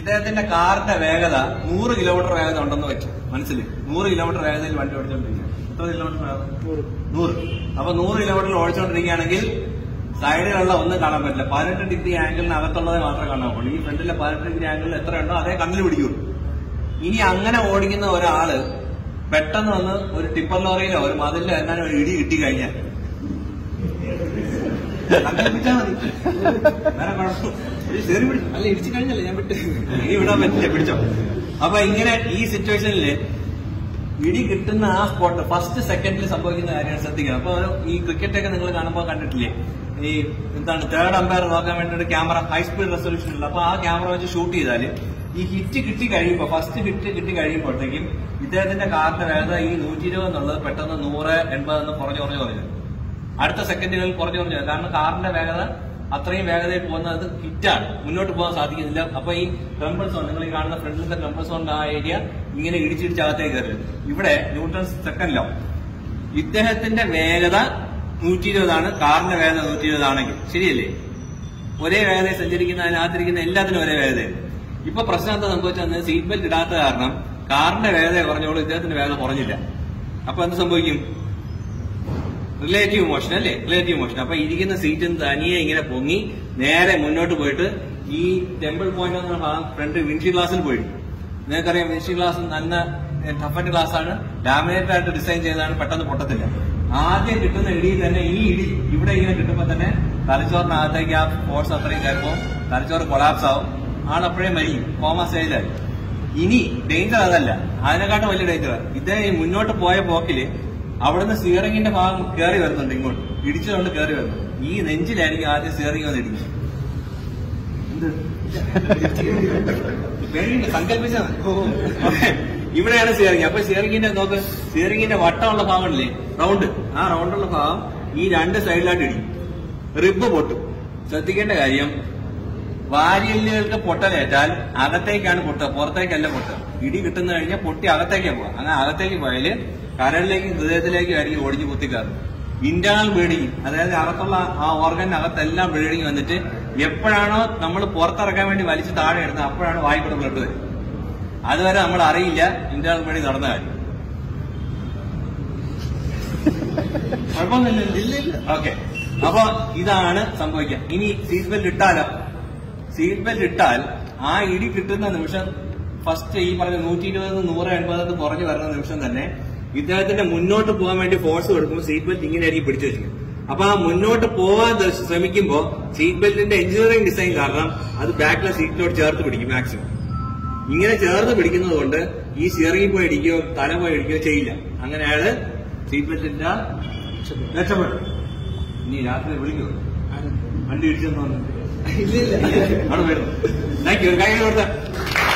ഇദ്ദേഹത്തിന്റെ കാറിന്റെ വേഗത നൂറ് കിലോമീറ്റർ വേഗത ഉണ്ടെന്ന് വെച്ചു മനസ്സിൽ നൂറ് കിലോമീറ്റർ വേഗതയിൽ വണ്ടി ഓടിച്ചോണ്ടിരിക്കുക എത്ര കിലോമീറ്റർ വേഗത നൂറ് അപ്പൊ നൂറ് കിലോമീറ്റർ ഓടിച്ചോണ്ടിരിക്കുകയാണെങ്കിൽ സൈഡിലുള്ള ഒന്നും കാണാൻ പറ്റില്ല പതിനെട്ട് ഡിഗ്രി ആംഗിളിന് അകത്തുള്ളതേ മാത്രമേ കാണാൻ പറ്റുള്ളൂ ഈ ഫ്രണ്ടിലെ പതിനെട്ട് ഡിഗ്രി ആംഗിളിൽ എത്ര ഉണ്ടോ അതേ കണ്ണിൽ പിടിക്കുള്ളൂ ഇനി അങ്ങനെ ഓടിക്കുന്ന ഒരാള് പെട്ടെന്ന് വന്ന് ഒരു ടിപ്പർ ലോറിയിലോ ഒരു മതിലിലോ എങ്ങാനും ഒരു ഇടി കിട്ടി കഴിഞ്ഞാൽ സങ്കല്പിച്ചാ മതി വേറെ കുഴപ്പം ഇത് കേറി പിടി. അല്ല ഇടിച്ചു കഴിഞ്ഞല്ലേ ഞാൻ വിട്ട് ഇനി വിടാൻ പറ്റില്ല പിടിച്ചോ അപ്പൊ ഇങ്ങനെ ഈ സിറ്റുവേഷനിൽ ഇടി കിട്ടുന്ന ആ സ്പോട്ട് ഫസ്റ്റ് സെക്കൻഡിൽ സംഭവിക്കുന്ന കാര്യമാണ് ശ്രദ്ധിക്കണം അപ്പൊ ഒരു ഈ ക്രിക്കറ്റ് ഒക്കെ നിങ്ങൾ കാണുമ്പോൾ കണ്ടിട്ടില്ലേ ഈ എന്താണ് തേർഡ് അമ്പയർ നോക്കാൻ വേണ്ടി ഒരു ക്യാമറ ഹൈ സ്പീഡ് റെസൊല്യൂഷൻ ഉള്ള അപ്പൊ ആ ക്യാമറ വെച്ച് ഷൂട്ട് ചെയ്താൽ ഈ ഹിറ്റ് കിട്ടി കഴിയുമ്പോൾ ഫസ്റ്റ് ഹിറ്റ് കിട്ടി കഴിയുമ്പോഴത്തേക്കും ഇദ്ദേഹത്തിന്റെ കാറിന്റെ വേഗത ഈ നൂറ്റി ഇരുപത് എന്നുള്ളത് പെട്ടെന്ന് നൂറ് എൺപത് എന്ന് കുറഞ്ഞു കുറഞ്ഞു കുറഞ്ഞു അടുത്ത സെക്കൻഡുകളിൽ കുറഞ്ഞു കുറഞ്ഞു വരും. കാരണം കാറിന്റെ വേഗത അത്രയും വേഗതയിൽ പോകുന്നത് ഹിറ്റാണ് മുന്നോട്ട് പോകാൻ സാധിക്കുന്നില്ല അപ്പൊ ഈ ട്രംബിൾ സോൺ നിങ്ങൾ ഈ കാണുന്ന ഫ്രണ്ടിലത്തെ ട്രംബിൾ സോണിന്റെ ആ ഏരിയ ഇങ്ങനെ ഇടിച്ചിടിച്ച് അകത്തേക്ക് കയറി വരും. ഇവിടെ ന്യൂട്ടൺ സെക്കൻഡ് ലോ ഇദ്ദേഹത്തിന്റെ വേഗത നൂറ്റി ഇരുപതാണ് കാറിന്റെ വേഗത നൂറ്റി ഇരുപതാണെങ്കിൽ ശരിയല്ലേ ഒരേ വേഗതയിൽ സഞ്ചരിക്കുന്ന അതിനകത്തിരിക്കുന്ന എല്ലാത്തിനും ഒരേ വേഗതയാണ് ഇപ്പൊ പ്രശ്നം എന്താ സംഭവിച്ചത് സീറ്റ് ബെൽറ്റ് ഇടാത്ത കാരണം കാറിന്റെ വേഗത കുറഞ്ഞോളൂ ഇദ്ദേഹത്തിന്റെ വേഗത കുറഞ്ഞില്ല അപ്പൊ എന്ത് സംഭവിക്കും റിലേറ്റീവ് മോഷൻ അല്ലേ റിലേറ്റീവ് മോഷൻ അപ്പൊ ഇരിക്കുന്ന സീറ്റ് തനിയെ ഇങ്ങനെ പൊങ്ങി നേരെ മുന്നോട്ട് പോയിട്ട് ഈ ടെമ്പിൾ പോയിന്റ് എന്ന ഭാഗം ഫ്രണ്ട് വിൻഷി ഗ്ലാസിൽ പോയി നിങ്ങൾക്കറിയാം വിൻഷി ഗ്ലാസ് നല്ല ടഫറ്റ് ഗ്ലാസ് ആണ് ലാമിനേറ്റഡ് ആയിട്ട് ഡിസൈൻ ചെയ്തതാണ് പെട്ടെന്ന് പൊട്ടത്തില്ല ആദ്യം കിട്ടുന്ന ഇടിയിൽ തന്നെ ഈ ഇടി ഇവിടെ ഇങ്ങനെ കിട്ടുമ്പോൾ തന്നെ തലച്ചോറിനകത്തേക്ക് ആ ഫോഴ്സ് അത്രയും കയറുമ്പോൾ തലച്ചോറ് കൊളാപ്സ് ആവും ആളപ്പോഴേ മരിക്കും കോമ സ്റ്റേജിലായി ഇനി ഡേഞ്ചർ അതല്ല അതിനെക്കാട്ടും വലിയ ഡേഞ്ചർ ഇദ്ദേഹം ഈ മുന്നോട്ട് പോയ പോക്കില് അവിടുന്ന് സ്റ്റിയറിംഗിന്റെ ഭാഗം കയറി വരുന്നുണ്ട് ഇങ്ങോട്ട് ഇടിച്ചുകൊണ്ട് കയറി വരുന്നു ഈ നെഞ്ചിലായിരിക്കും ആദ്യം സ്റ്റിയറിംഗ് വന്ന് ഇടിക്കും എന്ത്? പേടിയില്ല, സങ്കല്പിച്ചാ മതി. ഓക്കേ. ഇവിടെയാണ് സ്റ്റിയറിംഗ് അപ്പൊ സ്റ്റിയറിംഗിന്റെ നോക്ക് സ്റ്റിയറിംഗിന്റെ വട്ടമുള്ള ഭാഗമില്ലേ റൗണ്ട് ആ റൗണ്ടുള്ള ഭാഗം ഈ രണ്ട് സൈഡിലായിട്ട് ഇടിക്കും റിബ് പൊട്ടും ശ്രദ്ധിക്കേണ്ട കാര്യം വാരിയല്ലുകൾക്ക് പൊട്ടലേറ്റാൽ അകത്തേക്കാണ് പൊട്ടുക പുറത്തേക്കല്ല പൊട്ടുക ഇടി കിട്ടുന്ന കഴിഞ്ഞാൽ പൊട്ടി അകത്തേക്കാ പോവുക അങ്ങനെ അകത്തേക്ക് പോയാല് കരളിലേക്കും ഹൃദയത്തിലേക്കും ആയിരിക്കും ഓടിച്ച് കുത്തിക്കാറ് ഇന്റേണൽ ബ്ലീഡിങ് അതായത് അകത്തുള്ള ആ ഓർഗൻ അകത്തെല്ലാം ബ്ലീഡിങ് വന്നിട്ട് എപ്പോഴാണോ നമ്മൾ പുറത്തിറക്കാൻ വേണ്ടി വലിച്ച് താഴെ ഇടുന്നത് അപ്പോഴാണ് വായിക്കൂടെ ബ്ലഡ് വരും അതുവരെ നമ്മൾ അറിയില്ല ഇന്റേണൽ ബ്ലീഡിങ് നടന്ന കാര്യം കുഴപ്പമൊന്നുമില്ല ഓക്കെ അപ്പൊ ഇതാണ് സംഭവിക്കുക ഇനി സീറ്റ് ബെൽറ്റ് ഇട്ടാലോ സീറ്റ് ബെൽറ്റ് ഇട്ടാൽ ആ ഇടി കിട്ടുന്ന നിമിഷം ഫസ്റ്റ് ഈ പറഞ്ഞ നൂറ്റി ഇരുപത് നൂറ് എൺപത് കുറഞ്ഞു വരുന്ന നിമിഷം തന്നെ ഇദ്ദേഹത്തിന്റെ മുന്നോട്ട് പോകാൻ വേണ്ടി ഫോഴ്സ് കൊടുക്കുമ്പോൾ സീറ്റ് ബെൽറ്റ് ഇങ്ങനെ ആയിരിക്കും പിടിച്ചു വെച്ചിരിക്കുന്നത് അപ്പൊ ആ മുന്നോട്ട് പോകാൻ ദ- ശ്രമിക്കുമ്പോൾ സീറ്റ് ബെൽറ്റിന്റെ എഞ്ചിനീയറിംഗ് ഡിസൈൻ കാരണം അത് ബാക്കിലെ സീറ്റിനോട് ചേർത്ത് പിടിക്കും മാക്സിമം ഇങ്ങനെ ചേർത്ത് പിടിക്കുന്നത് കൊണ്ട് ഈ സ്റ്റിയറിംഗിൽ പോയി ഇടിക്കുകയോ തല പോയി ഇടിക്കുകയോ ചെയ്യില്ല അങ്ങനെ അയാള് സീറ്റ് ബെൽറ്റിന്റെ രക്ഷപ്പെടും ഇനി രാത്രി വിളിക്കുമോ വണ്ടി ഇടിച്ചെന്ന് പറഞ്ഞു ഇല്ല ഇല്ല അവിടെ വരുന്നു താങ്ക് യു കൈ കൊടുത്ത